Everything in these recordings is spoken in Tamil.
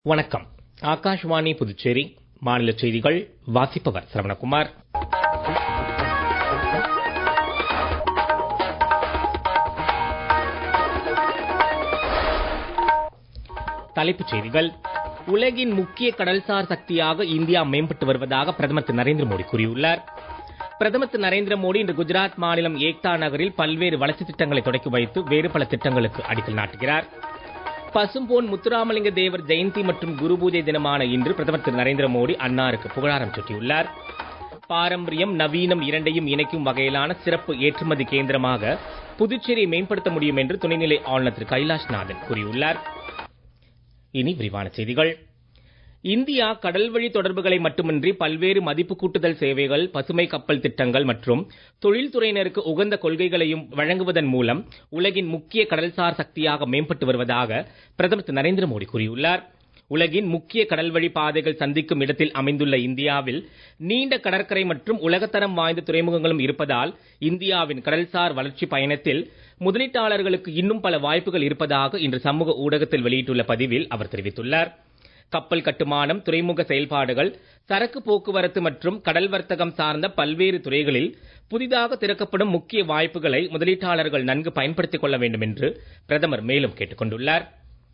வணக்கம் ஆகாஷ்வாணி புதுச்சேரி மாநில செய்திகள் வாசிப்பவர் சரவணகுமார் தலைப்புச் செய்திகள் உலகின் முக்கிய கடல்சார் சக்தியாக இந்தியா மேம்பட்டு வருவதாக பிரதமர் திரு நரேந்திர மோடி கூறியுள்ளார் பிரதமர் திரு நரேந்திர மோடி இன்று குஜராத் மாநிலம் ஏக்தா நகரில் பல்வேறு வளர்ச்சி திட்டங்களை தொடக்கி வைத்து வேறு பல திட்டங்களுக்கு அடிக்கல் நாட்டுகிறார் பசும்பொன் முத்துராமலிங்க தேவர் ஜெயந்தி மற்றும் குரு பூஜை தினமான இன்று பிரதமர் திரு நரேந்திர மோடி அன்னாருக்கு புகழாரம் சூட்டியுள்ளார் பாரம்பரியம் நவீனம் இரண்டையும் இணைக்கும் வகையிலான சிறப்பு ஏற்றுமதி கேந்திரமாக புதுச்சேரியை மேம்படுத்த முடியும் என்று துணைநிலை ஆளுநர் திரு கைலாஷ்நாதன் கூறியுள்ளார் இனி விரிவான செய்திகள் இந்தியா கடல்வழி தொடர்புகளை மட்டுமின்றி பல்வேறு மதிப்பு கூட்டுதல் சேவைகள் பசுமை கப்பல் திட்டங்கள் மற்றும் தொழில்துறையினருக்கு உகந்த கொள்கைகளையும் வழங்குவதன் மூலம் உலகின் முக்கிய கடல்சார் சக்தியாக மேம்பட்டு வருவதாக பிரதமர் திரு நரேந்திர மோடி கூறியுள்ளார் உலகின் முக்கிய கடல்வழி பாதைகள் சந்திக்கும் இடத்தில் அமைந்துள்ள இந்தியாவில் நீண்ட கடற்கரை மற்றும் உலகத்தரம் வாய்ந்த துறைமுகங்களும் இருப்பதால் இந்தியாவின் கடல்சார் வளர்ச்சி பயணத்தில் முதலீட்டாளர்களுக்கு இன்னும் பல வாய்ப்புகள் இருப்பதாக இன்று சமூக ஊடகத்தில் வெளியிட்டுள்ள பதிவில் அவர் தெரிவித்துள்ளார் கப்பல் கட்டுமானம் துறைமுக செயல்பாடுகள் சரக்கு போக்குவரத்து மற்றும் கடல் வர்த்தகம் சார்ந்த பல்வேறு துறைகளில் புதிதாக திறக்கப்படும் முக்கிய வாய்ப்புகளை முதலீட்டாளர்கள் நன்கு பயன்படுத்திக் கொள்ள வேண்டும் என்று பிரதமர் மேலும் கேட்டுக் கொண்டுள்ளார்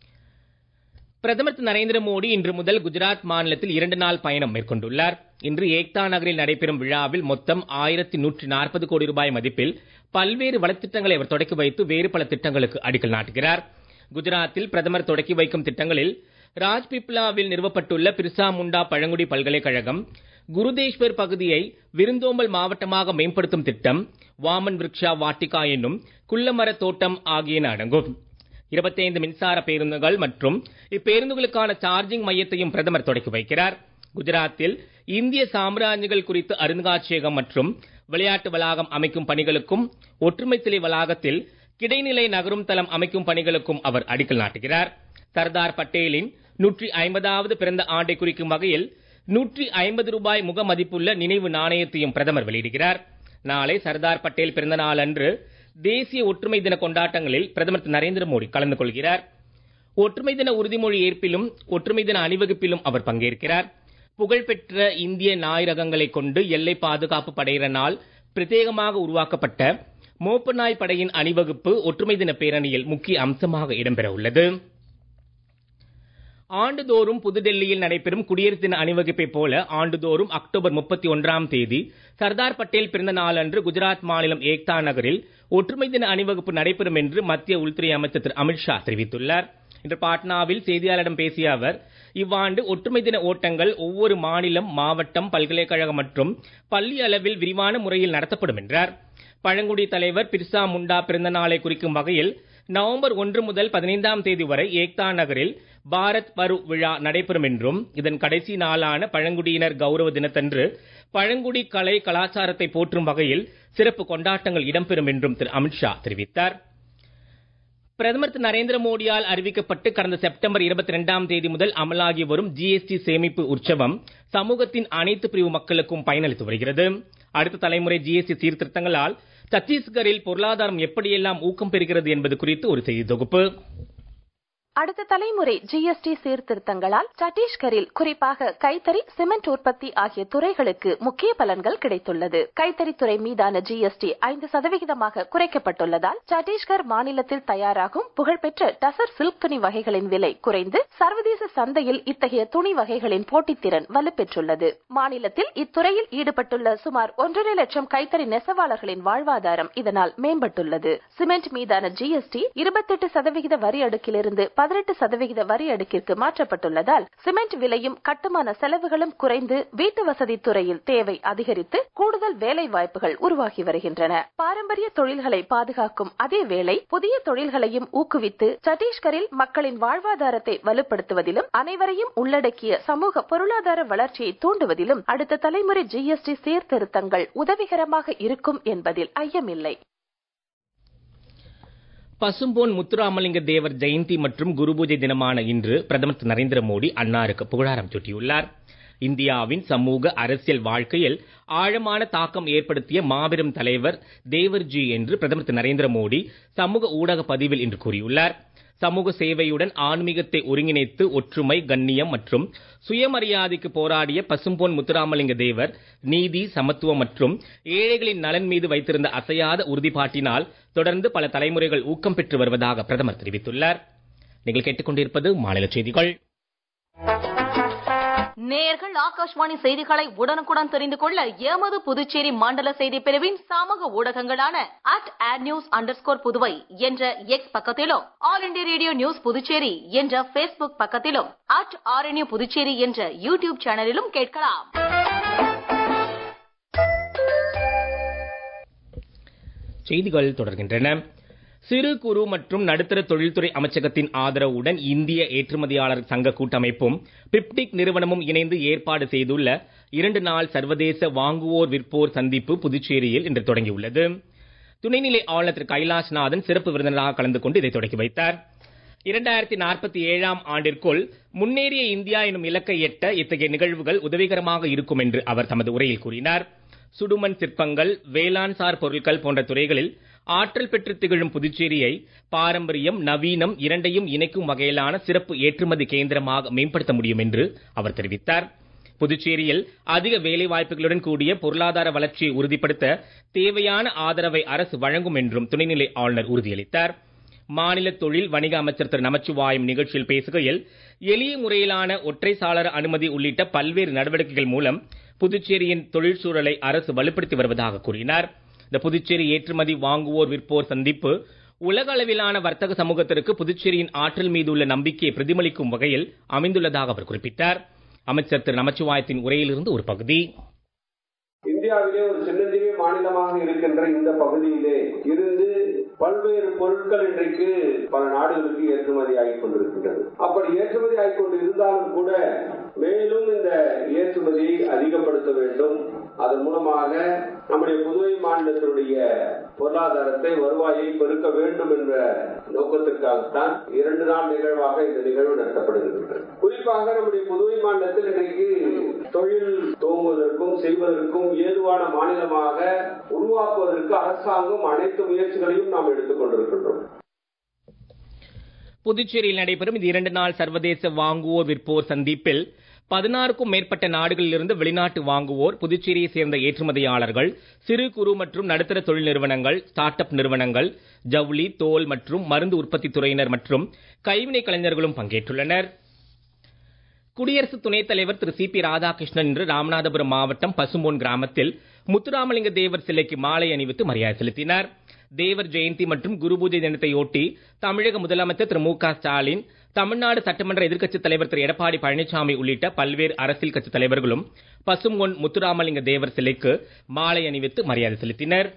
பிரதமர் திரு நரேந்திர மோடி இன்று முதல் குஜராத் மாநிலத்தில் இரண்டு நாள் பயணம் மேற்கொண்டுள்ளார் இன்று ஏக்தா நகரில் நடைபெறும் விழாவில் மொத்தம் ஆயிரத்தி நூற்றி நாற்பது கோடி ரூபாய் மதிப்பில் பல்வேறு வளத்திட்டங்களை அவர் தொடக்கி வைத்து வேறு பல திட்டங்களுக்கு அடிக்கல் நாட்டுகிறார் குஜராத்தில் பிரதமர் தொடக்கி வைக்கும் திட்டங்களில் ராஜ்பிப்லாவில் நிறுவப்பட்டுள்ள பிர்சா முண்டா பழங்குடி பல்கலைக்கழகம் குருதேஷ்வர் பகுதியை விருந்தோம்பல் மாவட்டமாக மேம்படுத்தும் திட்டம் வாமன் விருக்ஷா வாட்டிகா என்னும் குள்ளமர தோட்டம் ஆகியன அடங்கும் இருபத்தைந்து மின்சார பேருந்துகள் மற்றும் இப்பேருந்துகளுக்கான சார்ஜிங் மையத்தையும் பிரதமர் தொடக்கி வைக்கிறார் குஜராத்தில் இந்திய சாம்ராஜ்யங்கள் குறித்து அருங்காட்சியகம் மற்றும் விளையாட்டு வளாகம் அமைக்கும் பணிகளுக்கும் ஒற்றுமை சிலை வளாகத்தில் கிடைநிலை நகரும் தளம் அமைக்கும் பணிகளுக்கும் அவர் அடிக்கல் நாட்டுகிறார் சர்தார் பட்டேலின் நூற்றி ஐம்பதாவது பிறந்த ஆண்டை குறிக்கும் வகையில் நூற்றி ஐம்பது ரூபாய் முக மதிப்புள்ள நினைவு நாணயத்தையும் பிரதமர் வெளியிடுகிறார் நாளை சர்தார் பட்டேல் பிறந்த நாள் அன்று தேசிய ஒற்றுமை தின கொண்டாட்டங்களில் பிரதமர் திரு நரேந்திர மோடி கலந்து கொள்கிறார் ஒற்றுமை தின உறுதிமொழி ஏற்பிலும் ஒற்றுமை தின அணிவகுப்பிலும் அவர் பங்கேற்கிறார் புகழ்பெற்ற இந்திய நாய் ரகங்களை கொண்டு எல்லை பாதுகாப்பு படையினரால் பிரத்யேகமாக உருவாக்கப்பட்ட மோப்ப நாய் படையின் அணிவகுப்பு ஒற்றுமை தின பேரணியில் முக்கிய அம்சமாக இடம்பெற உள்ளது ஆண்டுதோறும் புதுடெல்லியில் நடைபெறும் குடியரசு தின அணிவகுப்பை போல ஆண்டுதோறும் அக்டோபர் முப்பத்தி ஒன்றாம் தேதி சர்தார் பட்டேல் பிறந்த நாளன்று குஜராத் மாநிலம் ஏக்தா நகரில் ஒற்றுமை தின அணிவகுப்பு நடைபெறும் என்று மத்திய உள்துறை அமைச்சர் திரு அமித்ஷா தெரிவித்துள்ளார் இன்று பாட்னாவில் செய்தியாளரிடம் பேசிய அவர் இவ்வாண்டு ஒற்றுமை தின ஓட்டங்கள் ஒவ்வொரு மாநிலம் மாவட்டம் பல்கலைக்கழகம் மற்றும் பள்ளி அளவில் விரிவான முறையில் நடத்தப்படும் என்றார் பழங்குடி தலைவர் பிர்சா முண்டா பிறந்த நாளை குறிக்கும் வகையில் நவம்பர் ஒன்று முதல் பதினைந்தாம் தேதி வரை ஏக்தா நகரில் பாரத் பரு விழா நடைபெறும் என்றும் இதன் கடைசி நாளான பழங்குடியினர் கௌரவ தினத்தன்று பழங்குடி கலை கலாச்சாரத்தை போற்றும் வகையில் சிறப்பு கொண்டாட்டங்கள் இடம்பெறும் என்றும் திரு அமித்ஷா தெரிவித்தார் பிரதமர் திரு நரேந்திர மோடியால் அறிவிக்கப்பட்டு கடந்த செப்டம்பர் இருபத்தி இரண்டாம் தேதி முதல் அமலாகி வரும் ஜிஎஸ்டி சேமிப்பு உற்சவம் சமூகத்தின் அனைத்து பிரிவு மக்களுக்கும் பயனளித்து வருகிறது அடுத்த தலைமுறை ஜிஎஸ்டி சீர்திருத்தங்களால் சத்தீஸ்கரில் பொருளாதாரம் எப்படியெல்லாம் ஊக்கம் பெறுகிறது என்பது குறித்து ஒரு செய்தி தொகுப்பு அடுத்த தலைமுறை ஜிஎஸ்டி சீர்திருத்தங்களால் சத்தீஸ்கரில் குறிப்பாக கைத்தறி சிமெண்ட் உற்பத்தி ஆகிய துறைகளுக்கு முக்கிய பலன்கள் கிடைத்துள்ளது கைத்தறி துறை மீதான ஜிஎஸ்டி ஐந்து சதவிகிதமாக குறைக்கப்பட்டுள்ளதால் சத்தீஸ்கர் மாநிலத்தில் தயாராகும் புகழ்பெற்ற டசர் சில்க் துணி வகைகளின் விலை குறைந்து சர்வதேச சந்தையில் இத்தகைய துணி வகைகளின் போட்டித்திறன் வலுப்பெற்றுள்ளது மாநிலத்தில் இத்துறையில் ஈடுபட்டுள்ள சுமார் ஒன்றரை லட்சம் கைத்தறி நெசவாளர்களின் வாழ்வாதாரம் இதனால் மேம்பட்டுள்ளது சிமெண்ட் மீதான ஜிஎஸ்டி இருபத்தெட்டு சதவிகித வரி அடுக்கிலிருந்து பதினெட்டு சதவிகித வரி அடுக்கிற்கு மாற்றப்பட்டுள்ளதால் சிமெண்ட் விலையும் கட்டுமான செலவுகளும் குறைந்து வீட்டு வசதி துறையில் தேவை அதிகரித்து கூடுதல் வேலை வாய்ப்புகள் உருவாகி வருகின்றன பாரம்பரிய தொழில்களை பாதுகாக்கும் அதே வேளை புதிய தொழில்களையும் ஊக்குவித்து சத்தீஸ்கரில் மக்களின் வாழ்வாதாரத்தை வலுப்படுத்துவதிலும் அனைவரையும் உள்ளடக்கிய சமூக பொருளாதார வளர்ச்சியை தூண்டுவதிலும் அடுத்த தலைமுறை ஜிஎஸ்டி சீர்திருத்தங்கள் உதவிகரமாக இருக்கும் என்பதில் ஐயமில்லை பசும்பொன் முத்துராமலிங்க தேவர் ஜெயந்தி மற்றும் குரு பூஜை தினமான இன்று பிரதமர் திரு நரேந்திர மோடி அன்னாருக்கு புகழாரம் சூட்டியுள்ளார் இந்தியாவின் சமூக அரசியல் வாழ்க்கையில் ஆழமான தாக்கம் ஏற்படுத்திய மாபெரும் தலைவர் தேவர்ஜி என்று பிரதமர் திரு நரேந்திர மோடி சமூக ஊடக பதிவில் இன்று கூறியுள்ளார் சமூக சேவையுடன் ஆன்மீகத்தை ஒருங்கிணைத்து ஒற்றுமை கண்ணியம் மற்றும் சுயமரியாதைக்கு போராடிய பசும்பொன் முத்துராமலிங்க தேவர் நீதி சமத்துவம் மற்றும் ஏழைகளின் நலன் மீது வைத்திருந்த அசையாத உறுதிப்பாட்டினால் தொடர்ந்து பல தலைமுறைகள் ஊக்கம் பெற்று வருவதாக பிரதமர் தெரிவித்துள்ளார் நீங்கள் கேட்டுக்கொண்டிருப்பது மாநில செய்திகள் நேயர்கள் ஆகாஷ்வாணி செய்திகளை உடனுக்குடன் தெரிந்து கொள்ள எமது புதுச்சேரி மண்டல செய்தி பிரிவின் சமூக ஊடகங்களான அட் ஆட் நியூஸ் அண்டர்ஸ்கோர் புதுவை என்ற எக்ஸ் பக்கத்திலும் All India Radio news Puducherry என்ற பேஸ்புக் பக்கத்திலும் அட் ஆர்என்யூ புதுச்சேரி என்ற யூடியூப் சேனலிலும் கேட்கலாம் செய்திகள் தொடர்கின்றன சிறு குறு மற்றும் நடுத்தர தொழில்துறை அமைச்சகத்தின் ஆதரவுடன் இந்திய ஏற்றுமதியாளர் சங்க கூட்டமைப்பும் பிப்டிக் நிறுவனமும் இணைந்து ஏற்பாடு செய்துள்ள இரண்டு நாள் சர்வதேச வாங்குவோர் விற்போர் சந்திப்பு புதுச்சேரியில் இன்று தொடங்கியுள்ளது துணைநிலை ஆளுநர் திரு கைலாஷ்நாதன் சிறப்பு விருந்தினராக கலந்து கொண்டு இதை தொடங்கி வைத்தார் இரண்டாயிரத்தி நாற்பத்தி ஏழாம் ஆண்டிற்குள் முன்னேறிய இந்தியா எனும் இலக்கை எட்ட இத்தகைய நிகழ்வுகள் உதவிகரமாக இருக்கும் என்று அவர் தமது உரையில் கூறினார் சுடுமண் சிற்பங்கள் வேளாண் சார் பொருட்கள் போன்ற துறைகளில் ஆற்றல் பெற்று திகழும் புதுச்சேரியை பாரம்பரியம் நவீனம் இரண்டையும் இணைக்கும் வகையிலான சிறப்பு ஏற்றுமதி கேந்திரமாக மேம்படுத்த முடியும் என்று அவர் தெரிவித்தார் புதுச்சேரியில் அதிக வேலை வாய்ப்புகளுடன் கூடிய பொருளாதார வளர்ச்சியை உறுதிப்படுத்த தேவையான ஆதரவை அரசு வழங்கும் என்றும் துணைநிலை ஆளுநர் உறுதியளித்தார் மாநில தொழில் வணிக அமைச்சர் திரு நமச்சிவாயம் நிகழ்ச்சியில் பேசுகையில் எளிய முறையிலான ஒற்றை சாளர அனுமதி உள்ளிட்ட பல்வேறு நடவடிக்கைகள் மூலம் புதுச்சேரியின் தொழில் சூழலை அரசு வலுப்படுத்தி வருவதாக கூறினார் இந்த புதுச்சேரி ஏற்றுமதி வாங்குவோர் விற்போர் சந்திப்பு உலக அளவிலான வர்த்தக சமூகத்திற்கு புதுச்சேரியின் ஆற்றல் மீது உள்ள நம்பிக்கையை பிரதிபலிக்கும் வகையில் அமைந்துள்ளதாக அவர் குறிப்பிட்டார் அமைச்சர் திரு நமச்சிவாயத்தின் உரையிலிருந்து ஒரு பகுதி இந்தியாவிலே ஒரு சின்னஞ்சிறிய மாநிலமாக இருக்கின்ற இந்த பகுதியிலே இருந்து பல்வேறு பொருட்கள் இன்றைக்கு பல நாடுகளுக்கு ஏற்றுமதி ஆகிக் கொண்டிருக்கின்றது அப்படி ஏற்றுமதி ஆகிக் கொண்டு இருந்தாலும் கூட மேலும் இந்த ஏற்றுமதியை அதிகப்படுத்த வேண்டும் அதன் மூலமாக நம்முடைய புதுவை மாநிலத்தினுடைய பொருளாதாரத்தை வருவாயை பெருக்க வேண்டும் என்ற நோக்கத்திற்காகத்தான் இரண்டு நாள் நிகழ்வாக இந்த நிகழ்வு நடத்தப்படுகின்றது குறிப்பாக நம்முடைய புதுவை மாநிலத்தில் இன்றைக்கு தொழில் துவங்குவதற்கும் செய்வதற்கும் ஏதுவான மாநிலமாக உருவாக்குவதற்கு அரசாங்கம் அனைத்து முயற்சிகளையும் நாம் எடுத்துக் கொண்டிருக்கின்றோம் புதுச்சேரியில் நடைபெறும் இந்த இரண்டு நாள் சர்வதேச வாங்குவோர் விற்போர் சந்திப்பில் பதினாறுக்கும் மேற்பட்ட நாடுகளிலிருந்து வெளிநாட்டு வாங்குவோர் புதுச்சேரியை சேர்ந்த ஏற்றுமதியாளர்கள் சிறு குறு மற்றும் நடுத்தர தொழில் நிறுவனங்கள் ஸ்டார்ட் அப் நிறுவனங்கள் ஜவுளி தோல் மற்றும் மருந்து உற்பத்தி துறையினர் மற்றும் கைவினை கலைஞர்களும் பங்கேற்றுள்ளனர் குடியரசு துணைத் தலைவர் திரு சி பி ராதாகிருஷ்ணன் இன்று ராமநாதபுரம் மாவட்டம் பசும்பொன் கிராமத்தில் முத்துராமலிங்க தேவர் சிலைக்கு மாலை அணிவித்து மரியாதை செலுத்தினார் தேவர் ஜெயந்தி மற்றும் குருபூஜை தினத்தையொட்டி தமிழக முதலமைச்சர் திரு மு க ஸ்டாலின் தமிழ்நாடு சட்டமன்ற எதிர்க்கட்சித் தலைவர் திரு எடப்பாடி பழனிசாமி உள்ளிட்ட பல்வேறு அரசியல் கட்சித் தலைவர்களும் பசும்பொன் முத்துராமலிங்க தேவர் சிலைக்கு மாலை அணிவித்து மரியாதை செலுத்தினர்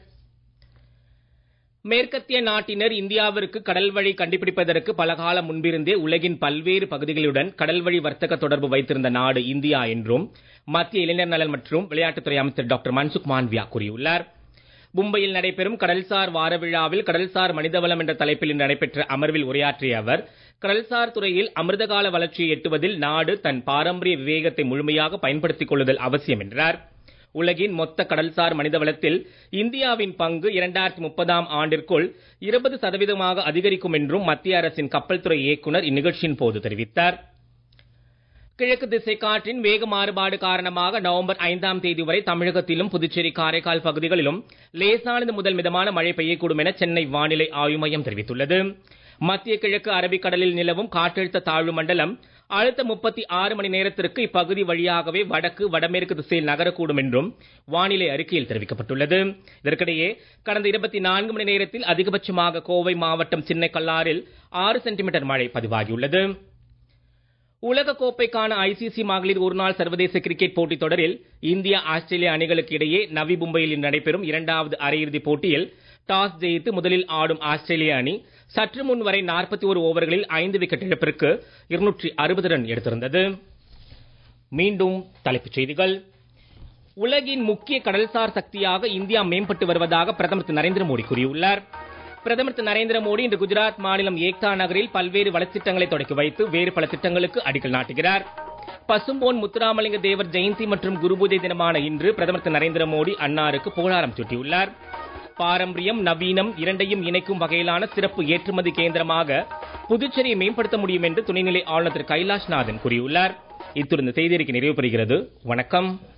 மேற்கத்திய நாட்டினர் இந்தியாவிற்கு கடல் வழி கண்டுபிடிப்பதற்கு பல காலம் முன்பிருந்தே உலகின் பல்வேறு பகுதிகளுடன் கடல் வழி வர்த்தக தொடர்பு வைத்திருந்த நாடு இந்தியா என்றும் மத்திய இளைஞர் நலன் மற்றும் விளையாட்டுத்துறை அமைச்சர் டாக்டர் மன்சுக் மாண்வியா கூறியுள்ளார் மும்பையில் நடைபெறும் கடல்சார் வார விழாவில் கடல்சார் மனிதவளம் என்ற தலைப்பில் இன்று நடைபெற்ற அமர்வில் உரையாற்றிய அவர் கடல்சார் துறையில் அமிர்தகால வளர்ச்சியை எட்டுவதில் நாடு தன் பாரம்பரிய விவேகத்தை முழுமையாக பயன்படுத்திக் கொள்ளுதல் அவசியம் என்றார் உலகின் மொத்த கடல்சார் மனிதவளத்தில் இந்தியாவின் பங்கு இரண்டாயிரத்தி முப்பதாம் ஆண்டிற்குள் இருபது சதவீதமாக அதிகரிக்கும் என்றும் மத்திய அரசின் கப்பல் துறை இயக்குனர் இந்நிகழ்ச்சியின் போது தெரிவித்தார் கிழக்கு திசை காற்றின் வேக மாறுபாடு காரணமாக நவம்பர் ஐந்தாம் தேதி வரை தமிழகத்திலும் புதுச்சேரி காரைக்கால் பகுதிகளிலும் லேசானது முதல் மிதமான மழை பெய்யக்கூடும் என சென்னை வானிலை ஆய்வு மையம் தெரிவித்துள்ளது மத்திய கிழக்கு அரபிக்கடலில் நிலவும் காற்றழுத்த தாழ்வு மண்டலம் அடுத்த முப்பத்தி ஆறு மணி நேரத்திற்கு இப்பகுதி வழியாகவே வடக்கு வடமேற்கு திசையில் நகரக்கூடும் என்றும் வானிலை அறிக்கையில் தெரிவிக்கப்பட்டுள்ளது இதற்கிடையே கடந்த இருபத்தி நான்கு மணி நேரத்தில் அதிகபட்சமாக கோவை மாவட்டம் சின்ன கல்லாரில் ஆறு சென்டிமீட்டர் மழை பதிவாகியுள்ளது உலக கோப்பைக்கான ஐசிசி மகளிர் ஒருநாள் சர்வதேச கிரிக்கெட் போட்டித் தொடரில் இந்தியா ஆஸ்திரேலியா அணிகளுக்கு இடையே நவி மும்பையில் இன்று நடைபெறும் இரண்டாவது அரையிறுதிப் போட்டியில் டாஸ் ஜெயித்து முதலில் ஆடும் ஆஸ்திரேலிய அணி சற்று முன் வரை நாற்பத்தி ஒரு ஓவர்களில் ஐந்து விக்கெட் இழப்பிற்கு இருநூற்றி அறுபது ரன் எடுத்திருந்தது மீண்டும் தலைப்புச் செய்திகள் உலகின் முக்கிய கடல்சார் சக்தியாக இந்தியா மேம்பட்டு வருவதாக பிரதமர் திரு நரேந்திர மோடி கூறியுள்ளார் பிரதமர் திரு நரேந்திர மோடி இன்று குஜராத் மாநிலம் ஏக்தா நகரில் பல்வேறு வளர்ச்சித்திட்டங்களை தொடக்கி வைத்து வேறு பல திட்டங்களுக்கு அடிக்கல் நாட்டுகிறார் பசும்போன் முத்துராமலிங்க தேவர் ஜெயந்தி மற்றும் குருபூஜை தினமான இன்று பிரதமர் திரு நரேந்திர மோடி அன்னாருக்கு புகழாரம் சூட்டியுள்ளார் பாரம்பரியம் நவீனம் இரண்டையும் இணைக்கும் வகையிலான சிறப்பு ஏற்றுமதி கேந்திரமாக புதுச்சேரியை மேம்படுத்த முடியும் என்று துணைநிலை ஆளுநர் திரு கைலாஷ்நாதன் கூறியுள்ளார் இத்துடன் இந்த செய்தியறிக்கை நிறைவு பெறுகிறது வணக்கம்